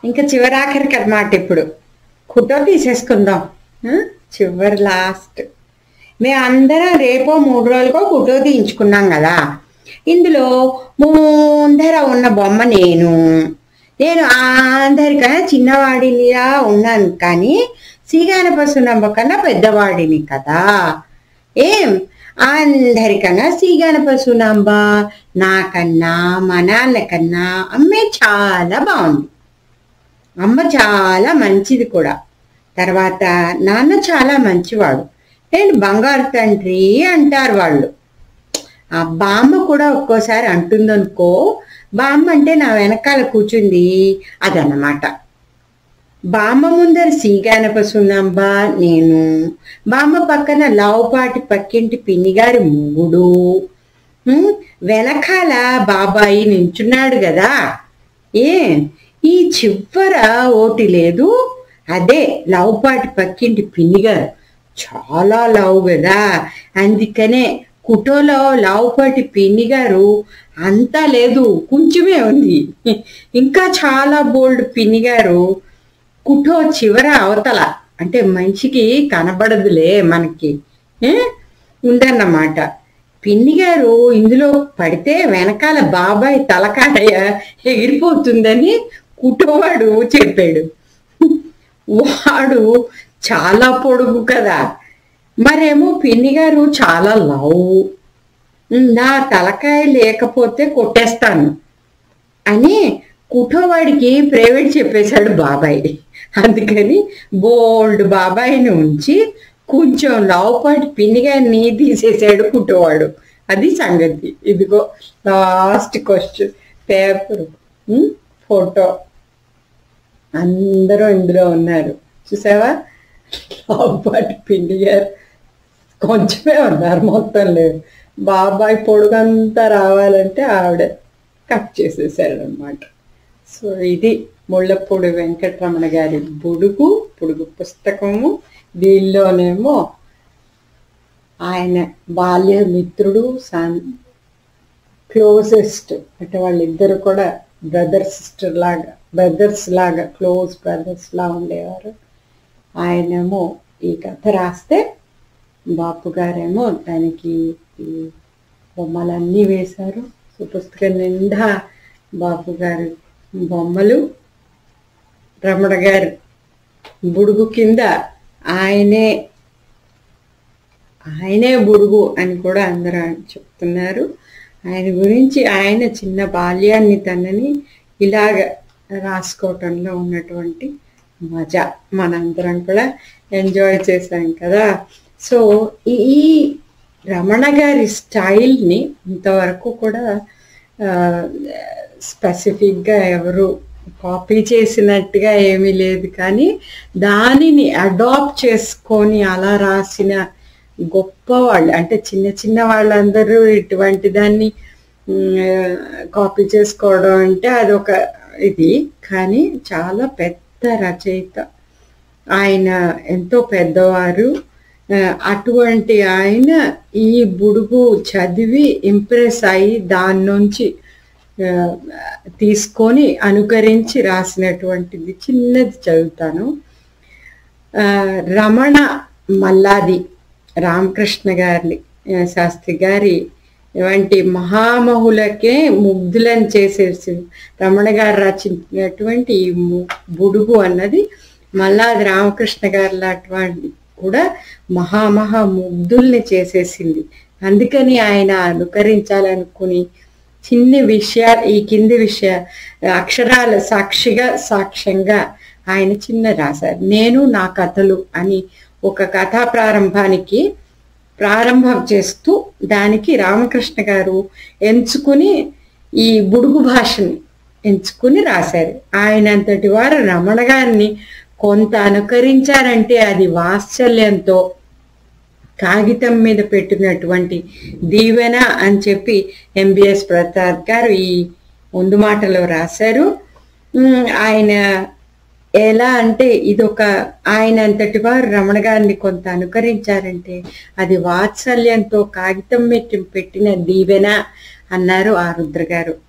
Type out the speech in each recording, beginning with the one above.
ఇంకా చివరాఖరికి అన్నమాట ఇప్పుడు కుటో తీసేసుకుందాం ఆ? చివరి లాస్ట్ మేము అందరం రేపో మూడు రోజులకో కుటో తీయించుకున్నాం కదా ఇందులో ముందర ఉన్న బొమ్మ నేను నేను అందరికన్నా చిన్నవాడినిలా ఉన్నాను కానీ సీగాన పసునమ్మ కన్నా పెద్దవాడిని కదా ఏం అందరికన్నా సీగాన పసునాంబ నాకన్నా మా నాన్నకన్నా అమ్మే చాలా బాగుంది అమ్మ చాలా మంచిది కూడా తర్వాత నాన్న చాలా మంచివాడు నేను బంగారు తండ్రి అంటారు వాళ్ళు ఆ బామ్మ కూడా ఒక్కోసారి అంటుందనుకో బామ్మ అంటే నా వెనకాల కూర్చుంది అదన్నమాట బామ్మ ముందర సీగానప సున్నాంబ నేను బామ్మ పక్కన లావుపాటి పక్కింటి పిన్నిగారి మొగుడు ఉమ్, వెనకాల బాబాయి నించున్నాడు కదా ఏ ఈ చివర ఓటి లేదు అదే లావుపాటి పక్కింటి పిన్నిగారు చాలా లావు కదా అందుకనే కుటోలో లావుపాటి పిన్ని గారు అంతా లేదు కొంచెమే ఉంది ఇంకా చాలా బోల్డ్ పిన్ని గారు కుటో చివర అవతల అంటే మనిషికి కనబడదులే మనకి ఏ? ఉందన్నమాట పిన్ని గారు ఇందులో పడితే వెనకాల బాబాయ్ తలకాయ ఎగిరిపోతుందని కుటోవాడు చెప్పాడు వాడు చాలా పొడుగు కదా మరేమో పిన్ని గారు చాలా లావు నా తలకాయ లేకపోతే కొట్టేస్తాను అని కుఠోవాడికి ప్రైవేట్ చెప్పేశాడు బాబాయ్ అందుకని బోల్డ్ బాబాయిని ఉంచి కొంచెం లావుపాటి పిన్నిగారిని తీసేసాడు కుట్టోవాడు అది సంగతి ఇదిగో లాస్ట్ క్వశ్చన్ పేపర్ ఫోటో అందరూ ఇందులో ఉన్నారు చూసావా లావుపాటి పిండి గారు కొంచెమే ఉన్నారు మొత్తం లేవు బాబాయ్ పొడుగంతా రావాలంటే ఆవిడ కట్ చేసేసాడు అనమాట సో ఇది ముళ్ళపూడి వెంకటరమణ గారి బుడుగు పొడుగు పుస్తకము దీనిలోనేమో ఆయన బాల్య మిత్రుడు సన్ క్లోజెస్ట్ అంటే వాళ్ళిద్దరు కూడా బ్రదర్ సిస్టర్ లాగా బ్రదర్స్ లాగా క్లోజ్ బ్రదర్స్ లా ఉండేవారు ఆయనేమో ఈ కథ రాస్తే బాపు గారేమో దానికి ఈ బొమ్మలన్నీ వేశారు సో పుస్తకం నిండా బాపు గారి బొమ్మలు రమణ గారు బుడుగు కింద ఆయనే ఆయనే బుడుగు అని కూడా అందరూ చెప్తున్నారు ఆయన గురించి ఆయన చిన్న బాల్యాన్ని తనని ఇలాగ రాసుకోవటంలో ఉన్నటువంటి మజా మనందరం కూడా ఎంజాయ్ చేశాం కదా సో ఈ ఈ రమణ గారి స్టైల్ని ఇంతవరకు కూడా స్పెసిఫిక్గా ఎవరు కాపీ చేసినట్టుగా ఏమీ లేదు కానీ దానిని అడాప్ట్ చేసుకొని అలా రాసిన గొప్ప వాళ్ళు అంటే చిన్న చిన్న వాళ్ళందరూ ఇటువంటి దాన్ని కాపీ చేసుకోవడం అంటే అదొక ఇది కానీ చాలా పెద్ద రచయిత ఆయన ఎంతో పెద్దవారు ఆ, అటువంటి ఆయన ఈ బుడుగు చదివి ఇంప్రెస్ అయ్యి దాని నుంచి ఆ, తీసుకొని అనుకరించి రాసినటువంటిది చిన్నది చదువుతాను ఆ, రమణ మల్లాది రామకృష్ణ గారిని ఆ, శాస్త్రి గారి వంటి మహామహులకే ముగ్ధులను చేసేసి రమణ గారు రచించినటువంటి ఈ ము- బుడుగు అన్నది మల్లాది రామకృష్ణ గారు లాంటి కూడా మహామహా ముగ్ధుల్ని చేసేసింది అందుకని ఆయన అనుకరించాలనుకుని చిన్ని విషయాలు ఈ కింది విషయ అక్షరాల సాక్షిగా సాక్ష్యంగా ఆయన చిన్న రాశారు నేను నా కథలు అని ఒక కథా ప్రారంభానికి ప్రారంభం చేస్తూ దానికి రామకృష్ణ గారు ఎంచుకుని ఈ బుడుగు భాషని ఎంచుకుని రాశారు ఆయన అంతటి వారు రమణ గారిని కొంత అనుకరించారంటే అది వాత్సల్యంతో కాగితం మీద పెట్టినటువంటి దీవెన అని చెప్పి ఎంబిఎస్ ప్రసాద్ గారు ఈ ముందు మాటలో రాశారు ఉమ్, ఆయన ఎలా అంటే ఇదొక ఆయన అంతటి వారు రమణ గారిని కొంత అనుకరించారంటే అది వాత్సల్యంతో కాగితం పెట్టి పెట్టిన దీవెన అన్నారు ఆ రుద్ర గారు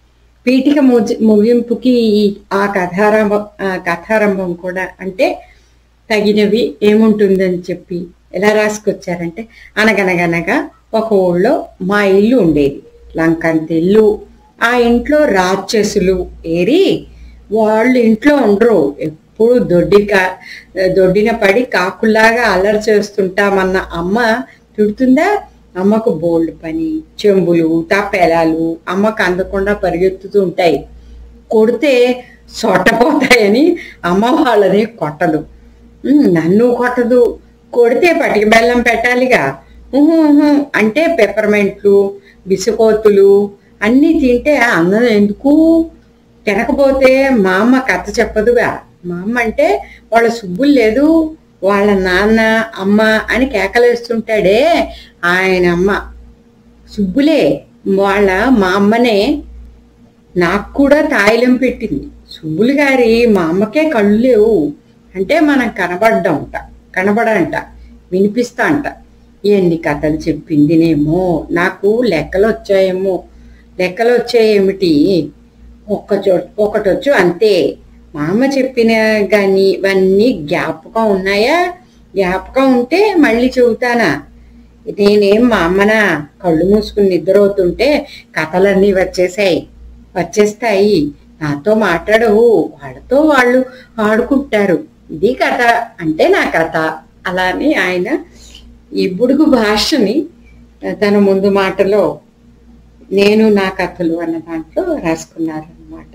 పీఠిక ముజ- ముగింపుకి ఈ- ఆ కథారంభం ఆ కథారంభం కూడా అంటే తగినవి ఏముంటుందని చెప్పి ఎలా రాసుకొచ్చారంటే అనగనగనగా ఒక ఊళ్ళో మా ఇల్లు ఉండేది లంకంత ఇల్లు ఆ ఇంట్లో రాక్షసులు ఏరి వాళ్ళు ఇంట్లో ఉండరు ఎప్పుడు దొడ్డి కా దొడ్డిన పడి కాకుల్లాగా అల్లరి చేస్తుంటామన్న అమ్మ తిడుతుందా అమ్మకు బోల్డ్ పని చెంబులు తప్పెలాలు అమ్మకు అందకుండా పరిగెత్తుతూ ఉంటాయి కొడితే సొట్టపోతాయని అమ్మ వాళ్ళని కొట్టదు ఉమ్, నన్ను కొట్టదు కొడితే పటిక బెల్లం పెట్టాలిగా ఉహు, ఉహు అంటే పెప్పర్మెంట్లు బిసుకోతులు అన్నీ తింటే అన్నం ఎందుకు తినకపోతే మా అమ్మ కథ చెప్పదుగా మా అమ్మ అంటే వాళ్ళ సుబ్బులు లేదు వాళ్ళ నాన్న అమ్మ అని కేకలేస్తుంటాడే ఆయన అమ్మ సుబ్బులే వాళ్ళ మా అమ్మనే నాకు కూడా తాయిలం పెట్టింది సుబ్బులు గారి మా అమ్మకే కళ్ళు లేవు అంటే మనం కనబడ్డంట కనబడంట వినిపిస్తా అంట ఎన్ని కథలు చెప్పిందినేమో నాకు లెక్కలు వచ్చాయేమో లెక్కలు వచ్చాయేమిటి ఒక్క చో ఒకటి వచ్చు అంతే మా అమ్మ చెప్పిన కానీ ఇవన్నీ జ్ఞాపకం ఉన్నాయా జ్ఞాపకం ఉంటే మళ్ళీ చెబుతానా నేనేం మా అమ్మన కళ్ళు మూసుకుని నిద్రవుతుంటే కథలన్నీ వచ్చేసాయి వచ్చేస్తాయి నాతో మాట్లాడవు వాళ్ళతో వాళ్ళు ఆడుకుంటారు ఇది కథ అంటే నా కథ అలా అని ఆయన ఈ బుడుగు భాషని తన ముందు మాటలో నేను నా కథలు అన్న దాంట్లో రాసుకున్నారనమాట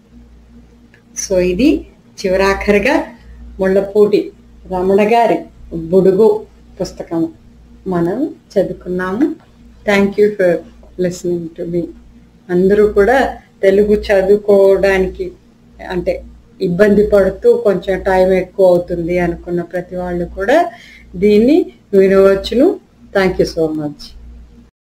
సో ఇది చివరాఖరిగా ముళ్ళపూటి రమణ గారి బుడుగు పుస్తకం మనం చదువుకున్నాము thank you for listening to me అందరూ కూడా తెలుగు చదువుకోవడానికి అంటే ఇబ్బంది పడుతూ కొంచెం టైం ఎక్కువ అవుతుంది అనుకున్న ప్రతి వాళ్ళు కూడా దీన్ని వినవచ్చును థ్యాంక్ యూ సో మచ్